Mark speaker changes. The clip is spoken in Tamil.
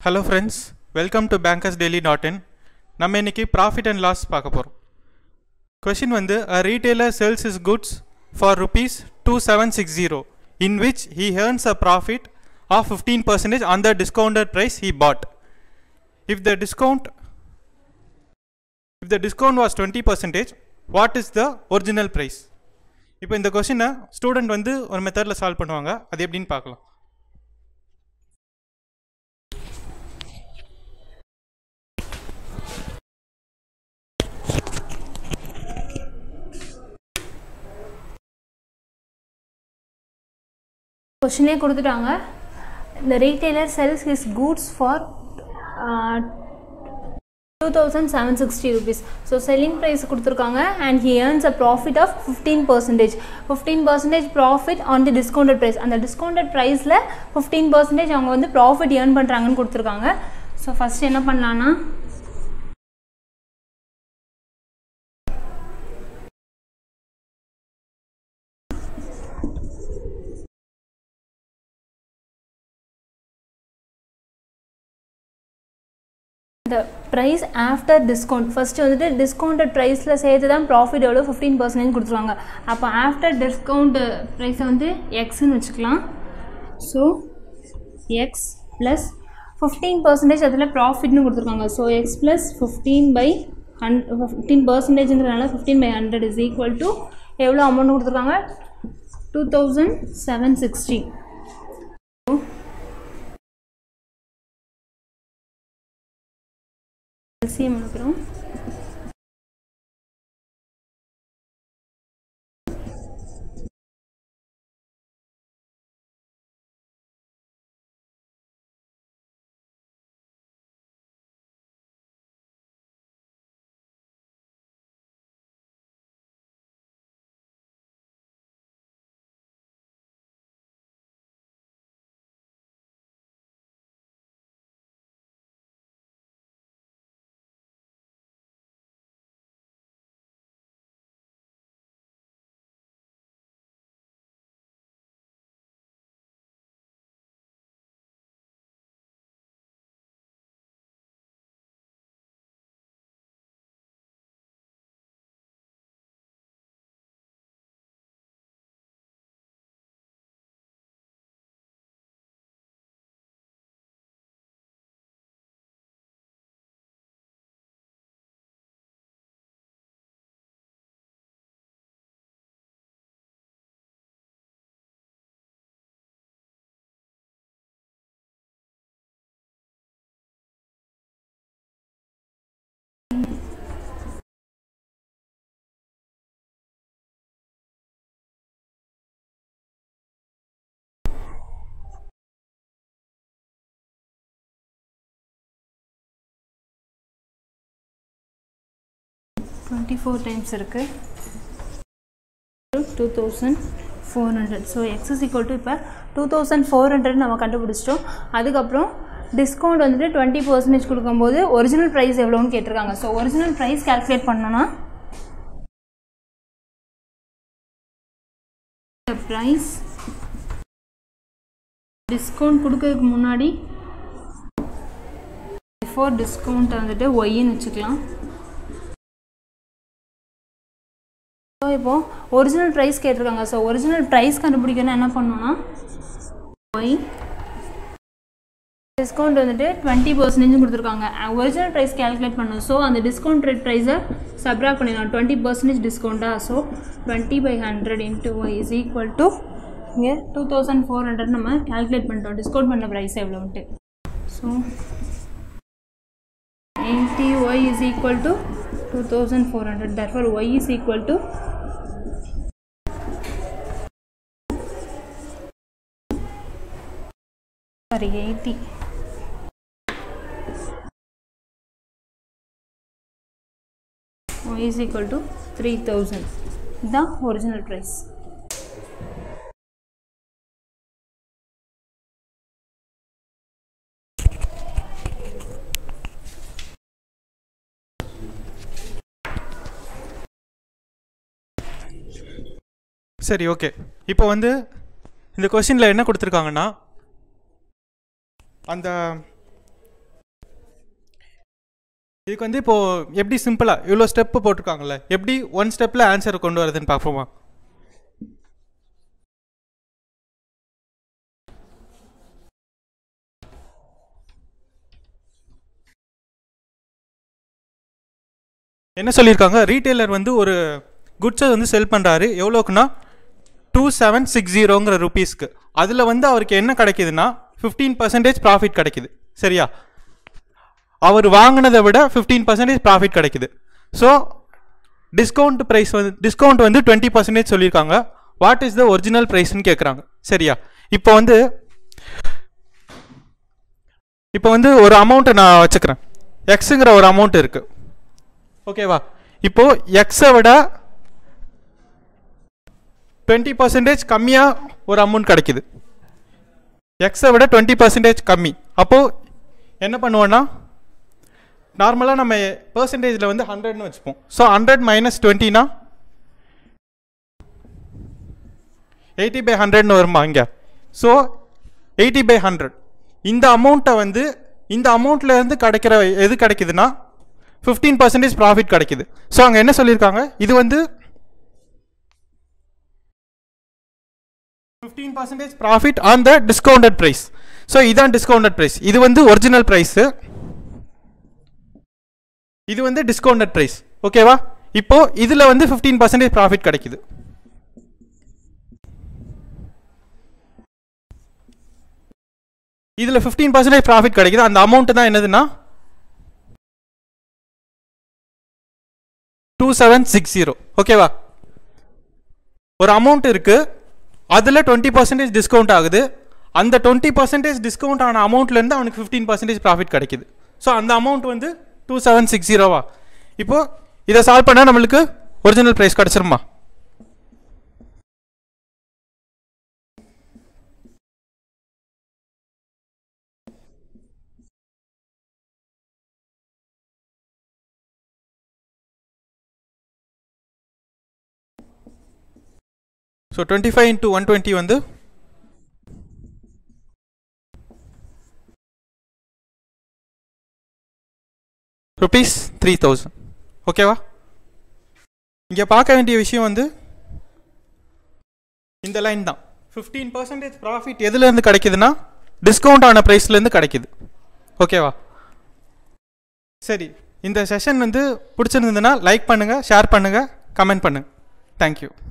Speaker 1: hello friends welcome to bankers daily dot in நம்ம இன்னைக்கு ப்ராஃபிட் அண்ட் லாஸ் பார்க்க போகிறோம் கொஷின் வந்து a retailer sells is goods for rupees two seven six zero in which he earns a profit of fifteen percentage on the discounted price he but if the discount if the discount was twenty percentage what is the original price இப்போ இந்த கொஷினை ஸ்டூடெண்ட் வந்து ஒரு மெத்தடில் சால்வ் பண்ணுவாங்க அது எப்படின்னு பார்க்கலாம்
Speaker 2: கொஷினே கொடுத்துட்டாங்க இந்த retailer sells his goods for two thousand seven sixty rupees so selling price கொடுத்துருக்காங்க and he earns a profit of fifteen percentage fifteen percentage profit on the discounted price அந்த டிஸ்கவுண்டட் ப்ரைஸில் ஃபிஃப்டீன் பர்சன்டேஜ் அவங்க வந்து ப்ராஃபிட் ஏர்ன் பண்ணுறாங்கன்னு கொடுத்துருக்காங்க ஸோ ஃபஸ்ட் என்ன பண்ணலான்னா இந்த ப்ரைஸ் ஆஃப்டர் டிஸ்கவுண்ட் ஃபஸ்ட்டு வந்துட்டு டிஸ்கவுண்டட் ப்ரைஸில் சேர்த்து தான் ப்ராஃபிட் எவ்வளோ ஃபிஃப்டீன் பர்சன்டேஜ் கொடுத்துருவாங்க அப்போ ஆஃப்டர் டிஸ்கவுண்ட் ப்ரைஸை வந்து எக்ஸ்ன்னு வச்சுக்கலாம் so X plus fifteen percentage அதில் ப்ராஃபிட்னு கொடுத்துருக்காங்க so X plus fifteen by ஹன் ஃபிஃப்டீன் பர்சன்டேஜ்ங்கிறனால fifteen by hundred is equal to எவ்வளோ அமௌண்ட் கொடுத்துருக்காங்க two thousand seven sixty LCM எடுக்கிறோம் டுவெண்ட்டி ஃபோர் டைம்ஸ் இருக்குது two thousand four hundred so X is equal to இப்போ டூ தௌசண்ட் ஃபோர் ஹண்ட்ரட் நம்ம கண்டுபிடிச்சிட்டோம் அதுக்கப்புறம் டிஸ்கவுண்ட் வந்துட்டு டுவெண்ட்டி பர்சன்டேஜ் கொடுக்கும்போது ஒரிஜினல் ப்ரைஸ் எவ்வளோன்னு கேட்டிருக்காங்க ஸோ ஒரிஜினல் ப்ரைஸ் கால்குலேட் பண்ணோன்னா ப்ரைஸ் டிஸ்கவுண்ட் கொடுக்கறதுக்கு முன்னாடி பிஃபோர் டிஸ்கவுண்ட் வந்துட்டு ஒய்ன்னு வச்சுக்கலாம் ஸோ இப்போது ஒரிஜினல் ப்ரைஸ் கேட்டிருக்காங்க ஸோ ஒரிஜினல் ப்ரைஸ் கண்டுபிடிக்கணும் என்ன பண்ணணும்னா ஒய் டிஸ்கவுண்ட் வந்துட்டு டுவெண்ட்டி பர்சன்டேஜ் கொடுத்துருக்காங்க ஒரிஜினல் ப்ரைஸ் கேல்குலேட் பண்ணணும் ஸோ அந்த டிஸ்கவுண்ட் ரேட் ப்ரைஸை சப்ராக்ட் பண்ணிடலாம் டுவெண்ட்டி பர்சன்டேஜ் டிஸ்கவுண்ட்டா so twenty by hundred into Y is equal to இங்கே டூ தௌசண்ட் ஃபோர் ஹண்ட்ரட் நம்ம கேல்குலேட் பண்ணிட்டோம் டிஸ்கவுண்ட் பண்ண ப்ரைஸ் எவ்வளோன்ட்டு so eighty Y is equal to two thousand four hundred தர்ஃபார் Y is equal to sorry eighty y is equal to 3000 இதுதான் ஒரிஜினல் ப்ரைஸ்
Speaker 1: சரி ஓகே இப்போ வந்து இந்த கொஷினில் என்ன கொடுத்துருக்காங்கன்னா அந்த இதுக்கு வந்து இப்போது எப்படி சிம்பிளாக இவ்வளோ ஸ்டெப்பு போட்டிருக்காங்கல்ல எப்படி ஒன் ஸ்டெப்பில் ஆன்சர் கொண்டு வரதுன்னு பார்ப்போமா என்ன சொல்லியிருக்காங்க ரீட்டைலர் வந்து ஒரு குட்ஸை வந்து செல் பண்ணுறாரு எவ்வளோக்குன்னா டூ செவன் சிக்ஸ் ஜீரோங்கிற ருபீஸ்க்கு அதில் வந்து அவருக்கு என்ன கிடைக்குதுன்னா ஃபிஃப்டீன் பர்சன்டேஜ் ப்ராஃபிட் கிடைக்குது சரியா அவர் வாங்கினதை விட ஃபிஃப்டீன் பர்சன்டேஜ் ப்ராஃபிட் கிடைக்குது ஸோ டிஸ்கவுண்ட் ப்ரைஸ் வந்து டிஸ்கவுண்ட் வந்து டுவெண்ட்டி பர்சன்டேஜ் சொல்லியிருக்காங்க வாட் இஸ் த ஒரிஜினல் ப்ரைஸ்னு கேட்குறாங்க சரியா இப்போ வந்து இப்போ வந்து ஒரு அமௌண்ட்டை நான் வச்சுக்கிறேன் எக்ஸுங்கிற ஒரு அமௌண்ட் இருக்குது ஓகேவா இப்போ எக்ஸை விட டுவெண்ட்டி பர்சன்டேஜ் கம்மியாக ஒரு அமௌண்ட் கிடைக்குது எக்ஸை விட டுவெண்ட்டி பர்சன்டேஜ் கம்மி அப்போது என்ன பண்ணுவோன்னா நார்மலாக நம்ம பர்சன்டேஜில் வந்து ஹண்ட்ரட்னு வச்சுப்போம் ஸோ ஹண்ட்ரட் மைனஸ் டுவெண்ட்டினா எயிட்டி பை ஹண்ட்ரட்னு வருமா இங்கே ஸோ எயிட்டி பை ஹண்ட்ரட் இந்த அமௌண்ட்டை வந்து இந்த அமௌண்ட்லேருந்து கிடைக்கிற எது கிடைக்குதுன்னா ஃபிஃப்டீன் பர்சன்டேஜ் ப்ராஃபிட் கிடைக்குது ஸோ அங்கே என்ன சொல்லியிருக்காங்க இது வந்து fifteen percentage profit on the discounted price so இதான் டிஸ்கவுண்டட் ப்ரைஸ் இது வந்து ஒரிஜினல் ப்ரைஸு இது வந்து டிஸ்கவுண்டட் ப்ரைஸ் ஓகேவா இப்போ இதில் வந்து ஃபிஃப்டீன் பர்சன்டேஜ் ப்ராஃபிட் கிடைக்குது இதில் ஃபிஃப்டீன் பர்சன்டேஜ் ப்ராஃபிட் கிடைக்குது அந்த அமௌண்ட் தான் என்னதுன்னா டூ செவன் சிக்ஸ் ஜீரோ ஓகேவா ஒரு அமௌண்ட் இருக்கு அதில் டுவெண்ட்டி பர்சன்டேஜ் டிஸ்கவுண்ட் ஆகுது அந்த டுவெண்ட்டி பர்சன்டேஜ் டிஸ்கவுண்ட் ஆன அமௌண்ட்லேருந்து அவனுக்கு ஃபிஃப்டீன் பர்சன்டேஜ் ப்ராஃபிட் கிடைக்குது ஸோ அந்த அமௌண்ட் வந்து டூ செவன் சிக்ஸ் ஜீரோவா இப்போது இதை சால்வ் பண்ணால் நம்மளுக்கு ஒரிஜினல் ப்ரைஸ் கிடச்சிருமா so twenty five into one twenty வந்து ருபீஸ் த்ரீ தௌசண்ட் ஓகேவா இங்கே பார்க்க வேண்டிய விஷயம் வந்து இந்த லைன் தான் ஃபிஃப்டீன் பர்சன்டேஜ் ப்ராஃபிட் எதுலேருந்து கிடைக்குதுன்னா டிஸ்கவுண்ட் ஆன ப்ரைஸ்லேருந்து கிடைக்குது ஓகேவா சரி இந்த செஷன் வந்து பிடிச்சிருந்ததுன்னா லைக் பண்ணுங்கள் ஷேர் பண்ணுங்கள் கமெண்ட் பண்ணுங்கள் தேங்க்யூ